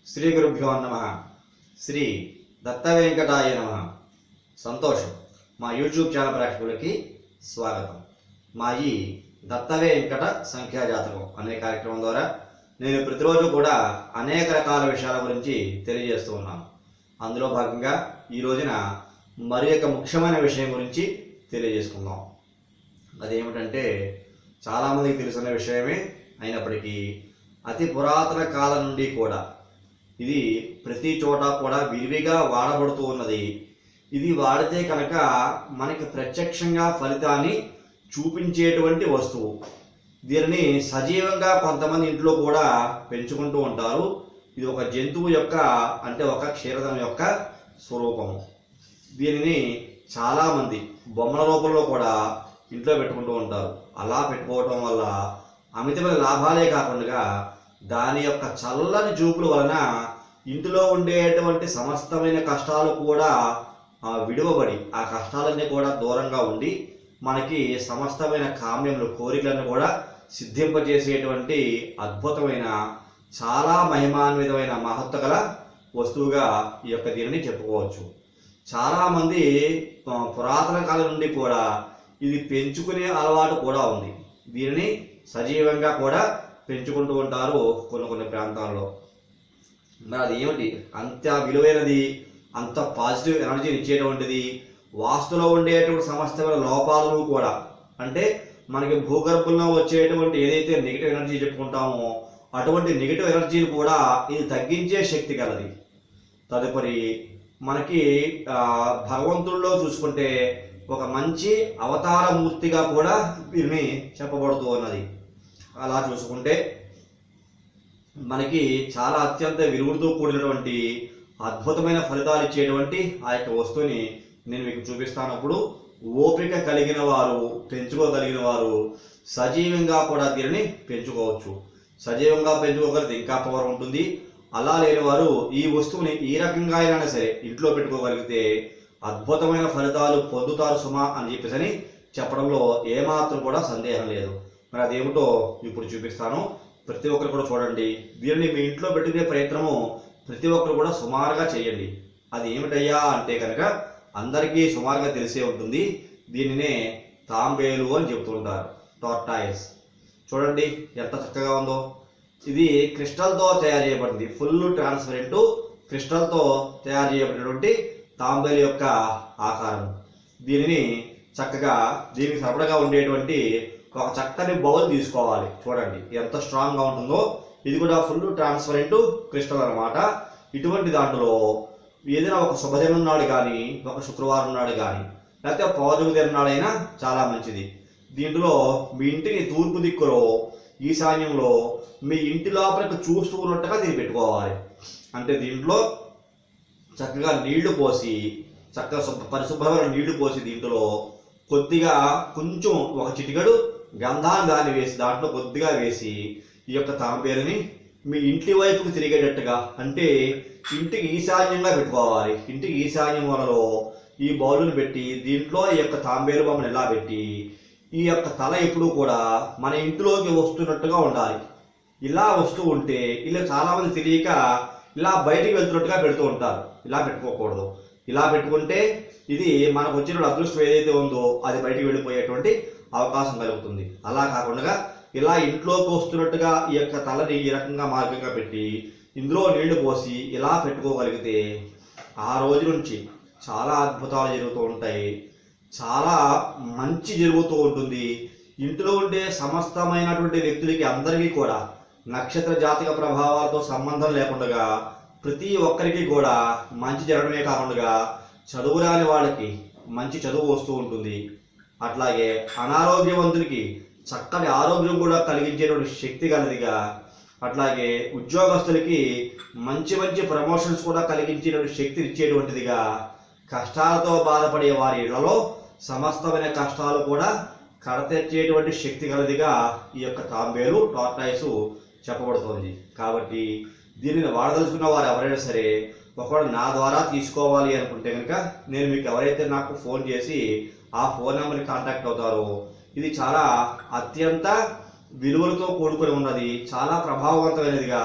శ్రీ గురుభ్యో నమ శ్రీ దత్త వెంకటాయ నమ సంతోషం మా యూట్యూబ్ ఛానల్ ప్రేక్షకులకి స్వాగతం మా ఈ దత్త వెంకట సంఖ్యా జాతకం అనే కార్యక్రమం ద్వారా నేను ప్రతిరోజు కూడా అనేక రకాల విషయాల గురించి తెలియజేస్తూ ఉన్నాను అందులో భాగంగా ఈ రోజున మరి యొక్క ముఖ్యమైన విషయం గురించి తెలియజేసుకుందాం అదేమిటంటే చాలామందికి తెలిసిన విషయమే అయినప్పటికీ అతి పురాతన కాలం నుండి కూడా ఇది ప్రతి చోట కూడా విరివిగా వాడబడుతూ ఉన్నది ఇది వాడితే కనుక మనకి ప్రత్యక్షంగా ఫలితాన్ని చూపించేటువంటి వస్తువు దీనిని సజీవంగా కొంతమంది ఇంట్లో కూడా పెంచుకుంటూ ఉంటారు ఇది ఒక జంతువు యొక్క అంటే ఒక క్షీరదం యొక్క స్వరూపము దీనిని చాలామంది బొమ్మల రూపంలో కూడా ఇంట్లో పెట్టుకుంటూ ఉంటారు అలా పెట్టుకోవటం వల్ల అమితమైన లాభాలే కాకుండా దాని యొక్క చల్లని చూపుల వలన ఇంటిలో ఉండేటువంటి సమస్తమైన కష్టాలు కూడా ఆ, విడువబడి ఆ కష్టాలన్నీ కూడా దూరంగా ఉండి మనకి సమస్తమైన కామ్యములు కోరికలను కూడా సిద్ధింపజేసేటువంటి అద్భుతమైన చాలా మహిమాన్వితమైన మహత్వ గల వస్తువుగా ఈ యొక్క దీనిని చెప్పుకోవచ్చు చాలా మంది ఆ, పురాతన కాలం నుండి కూడా ఇది పెంచుకునే అలవాటు కూడా ఉంది దీనిని సజీవంగా కూడా పెంచుకుంటూ ఉంటారు కొన్ని కొన్ని ప్రాంతాల్లో మరి అది ఏమిటి అంత విలువైనది అంత పాజిటివ్ ఎనర్జీని ఇచ్చేటువంటిది వాస్తులో ఉండేటువంటి సమస్తమైన లోపాలను కూడా అంటే మనకి భూగర్భంలో వచ్చేటువంటి ఏదైతే నెగిటివ్ ఎనర్జీ చెప్పుకుంటామో అటువంటి నెగిటివ్ ఎనర్జీని కూడా ఇది తగ్గించే శక్తి కలది తదుపరి మనకి ఆ, భగవంతుల్లో చూసుకుంటే ఒక మంచి అవతార మూర్తిగా కూడా దీన్ని చెప్పబడుతూ ఉన్నది అలా చూసుకుంటే మనకి చాలా అత్యంత విలువలతో కూడినటువంటి అద్భుతమైన ఫలితాలు ఇచ్చేటువంటి ఆ యొక్క వస్తువుని నేను మీకు చూపిస్తానప్పుడు ఓపిక కలిగిన వారు పెంచుకోగలిగిన వారు సజీవంగా కూడా దీనిని పెంచుకోవచ్చు సజీవంగా పెంచుకోగలిగితే ఇంకా పవర్ ఉంటుంది అలా లేని వారు ఈ వస్తువుని ఈ రకంగా అయినా సరే ఇంట్లో పెట్టుకోగలిగితే అద్భుతమైన ఫలితాలు పొందుతారు సుమా అని చెప్పేసి చెప్పడంలో ఏమాత్రం కూడా సందేహం లేదు మరి అదేమిటో ఇప్పుడు చూపిస్తాను ప్రతి ఒక్కరు కూడా చూడండి దీనిని మీ ఇంట్లో పెట్టుకునే ప్రయత్నము ప్రతి ఒక్కరు కూడా సుమారుగా చేయండి అది ఏమిటయ్యా అంటే కనుక అందరికీ సుమారుగా తెలిసే ఉంటుంది దీనినే తాంబేలు అని చెబుతుంటారు టార్టాయిస్ చూడండి ఎంత చక్కగా ఉందో ఇది క్రిస్టల్తో తయారు చేయబడింది ఫుల్ ట్రాన్స్పరెంట్ క్రిస్టల్తో తయారు చేయబడినటువంటి తాంబేలు యొక్క ఆకారం దీనిని చక్కగా దీనికి సపడగా ఉండేటువంటి ఒక చక్కని బౌల్ తీసుకోవాలి చూడండి ఎంత స్ట్రాంగ్ గా ఉంటుందో ఇది కూడా ఫుల్ ట్రాన్స్పరెంట్ క్రిస్టల్ అన్నమాట ఇటువంటి దాంట్లో ఏదైనా ఒక శుభదినం నాడు కానీ ఒక శుక్రవారం నాడు కానీ లేకపోతే పౌర్ణమి దినం నాడైనా చాలా మంచిది దీంట్లో మీ ఇంటిని తూర్పు దిక్కులో ఈశాన్యంలో మీ ఇంటి లోపలికి చూస్తూ ఉన్నట్టుగా దీన్ని పెట్టుకోవాలి అంటే దీంట్లో చక్కగా నీళ్లు పోసి చక్కగా శుభ్ర పరిశుభ్రమైన నీళ్లు పోసి దీంట్లో కొద్దిగా కొంచెం ఒక చిటికడు గంధాన్ని దాన్ని వేసి దాంట్లో కొద్దిగా వేసి ఈ యొక్క తాంబేలుని మీ ఇంటి వైపుకు తిరిగేటట్టుగా అంటే ఇంటికి ఈశాన్యంగా పెట్టుకోవాలి ఇంటికి ఈశాన్యం వలలో ఈ బౌలుని పెట్టి దీంట్లో ఈ యొక్క తాంబేలు బొమ్మను ఎలా పెట్టి ఈ యొక్క తల ఎప్పుడూ కూడా మన ఇంటిలోకి వస్తున్నట్టుగా ఉండాలి ఇలా వస్తూ ఉంటే ఇలా చాలా మంది తెలియక ఇలా బయటికి వెళ్తున్నట్టుగా పెడుతూ ఉంటారు ఇలా పెట్టుకోకూడదు ఇలా పెట్టుకుంటే ఇది మనకు వచ్చిన అదృష్టం ఏదైతే ఉందో అది బయటికి వెళ్ళిపోయేటువంటి అవకాశం కలుగుతుంది అలా కాకుండా ఇలా ఇంట్లోకి వస్తున్నట్టుగా ఈ యొక్క తలని ఈ రకంగా మార్గంగా పెట్టి ఇందులో నీళ్లు పోసి ఇలా పెట్టుకోగలిగితే ఆ రోజు నుంచి చాలా అద్భుతాలు జరుగుతూ ఉంటాయి చాలా మంచి జరుగుతూ ఉంటుంది ఇంట్లో ఉండే సమస్తమైనటువంటి వ్యక్తులకి అందరికీ కూడా నక్షత్ర జాతక ప్రభావాలతో సంబంధం లేకుండా ప్రతి ఒక్కరికి కూడా మంచి జరగడమే కాకుండా చదువు రాని వాళ్ళకి మంచి చదువు వస్తూ ఉంటుంది అట్లాగే అనారోగ్యవంతులకి చక్కటి ఆరోగ్యం కూడా కలిగించేటువంటి శక్తి గలదిగా అట్లాగే ఉద్యోగస్తులకి మంచి మంచి ప్రమోషన్స్ కూడా కలిగించేటువంటి శక్తిని ఇచ్చేటువంటిదిగా కష్టాలతో బాధపడే వారి ఇళ్లలో సమస్తమైన కష్టాలు కూడా కడతెచ్చేటువంటి శక్తి గలదిగా ఈ యొక్క తాంబేలు టార్టాయిస్ చెప్పబడుతోంది కాబట్టి దీనిని వాడదలుచుకున్న వారు ఎవరైనా సరే ఒకవేళ నా ద్వారా తీసుకోవాలి అనుకుంటే కనుక నేను మీకు ఎవరైతే నాకు ఫోన్ చేసి ఆ ఫోన్ నెంబర్ని కాంటాక్ట్ అవుతారో ఇది చాలా అత్యంత విలువలతో కూడుకొని ఉన్నది చాలా ప్రభావవంతమైనదిగా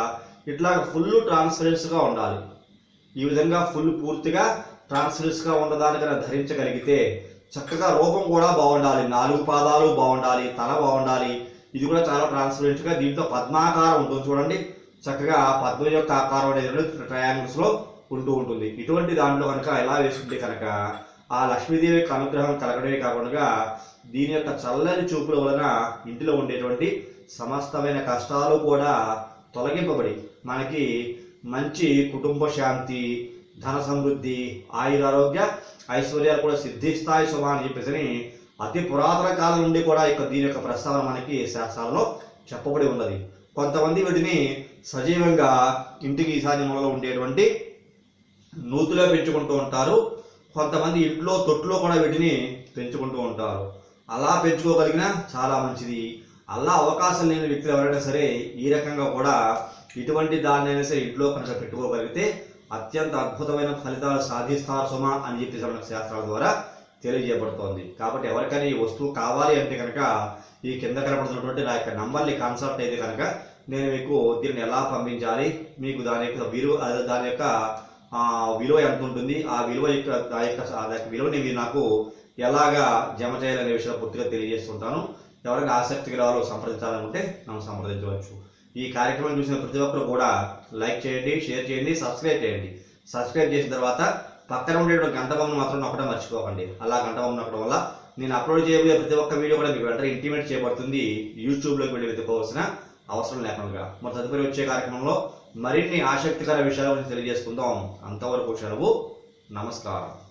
ఇట్లా ఫుల్ ట్రాన్స్పరెన్స్గా ఉండాలి ఈ విధంగా ఫుల్ పూర్తిగా ట్రాన్స్పరెన్స్గా ఉండదానికి ధరించగలిగితే చక్కగా రూపం కూడా బాగుండాలి నాలుగు పాదాలు బాగుండాలి తల బాగుండాలి ఇది కూడా చాలా ట్రాన్స్పరెంట్ గా దీంట్లో పద్మాకారం ఉంటుంది చూడండి చక్కగా పద్మం యొక్క ఆకారం అనేది ట్రయాంగిల్స్ లో ఉంటూ ఉంటుంది ఇటువంటి దాంట్లో కనుక ఎలా వేసుకుంటే కనుక ఆ లక్ష్మీదేవి యొక్క అనుగ్రహం కలగడమే కాకుండా దీని యొక్క చల్లని చూపుల వలన ఇంటిలో ఉండేటువంటి సమస్తమైన కష్టాలు కూడా తొలగింపబడి మనకి మంచి కుటుంబ శాంతి ధన సమృద్ధి ఆయురారోగ్య ఐశ్వర్యాలు కూడా సిద్ధిస్తాయి సుమా అని చెప్పేసి అతి పురాతన కాలం నుండి కూడా ఇక దీని యొక్క ప్రస్తావన మనకి శాస్త్రాలలో చెప్పబడి ఉన్నది కొంతమంది వీటిని సజీవంగా ఇంటికి ఈశాన్య మూలలో ఉండేటువంటి నూతులో పెంచుకుంటూ ఉంటారు కొంతమంది ఇంట్లో తొట్టులో కూడా వీటిని పెంచుకుంటూ ఉంటారు అలా పెంచుకోగలిగిన చాలా మంచిది అలా అవకాశం లేని వ్యక్తులు ఎవరైనా సరే ఈ రకంగా కూడా ఇటువంటి దాన్ని అయినా సరే ఇంట్లో కనుక పెట్టుకోగలిగితే అత్యంత అద్భుతమైన ఫలితాలు సాధిస్తారు సుమా అని చెప్పేసి మనకు శాస్త్రాల ద్వారా తెలియజేయబడుతోంది కాబట్టి ఎవరికైనా ఈ వస్తువు కావాలి అంటే కనుక ఈ కింద కనపడుతున్నటువంటి నా యొక్క నంబర్ని కాన్సెప్ట్ అయితే కనుక నేను మీకు దీన్ని ఎలా పంపించాలి మీకు దాని యొక్క విలువ అదే దాని యొక్క ఆ, విలువ ఎంత ఉంటుంది ఆ విలువ యొక్క దాని యొక్క ఆ యొక్క విలువని మీరు నాకు ఎలాగా జమ చేయాలనే విషయం పూర్తిగా తెలియజేస్తుంటాను ఎవరైనా ఆసక్తి గల వాళ్ళు సంప్రదించాలనుకుంటే నన్ను సంప్రదించవచ్చు ఈ కార్యక్రమం చూసిన ప్రతి ఒక్కరు కూడా లైక్ చేయండి షేర్ చేయండి సబ్స్క్రైబ్ చేయండి సబ్స్క్రైబ్ చేసిన తర్వాత పక్కన ఉండేటువంటి గంట బొమ్మను మాత్రం నొక్కడం మర్చిపోకండి అలా గంట బొమ్మ నొక్కడం వల్ల నేను అప్లోడ్ చేయబోయే ప్రతి ఒక్క వీడియో కూడా మీకు వెంటనే ఇంటిమేట్ చేయబడుతుంది యూట్యూబ్లోకి వెళ్ళి వెతుకోవాల్సిన అవసరం లేకుండా మరి తదుపరి వచ్చే కార్యక్రమంలో మరిన్ని ఆసక్తికర విషయాల గురించి తెలియజేసుకుందాం అంతవరకు సెలవు నమస్కారం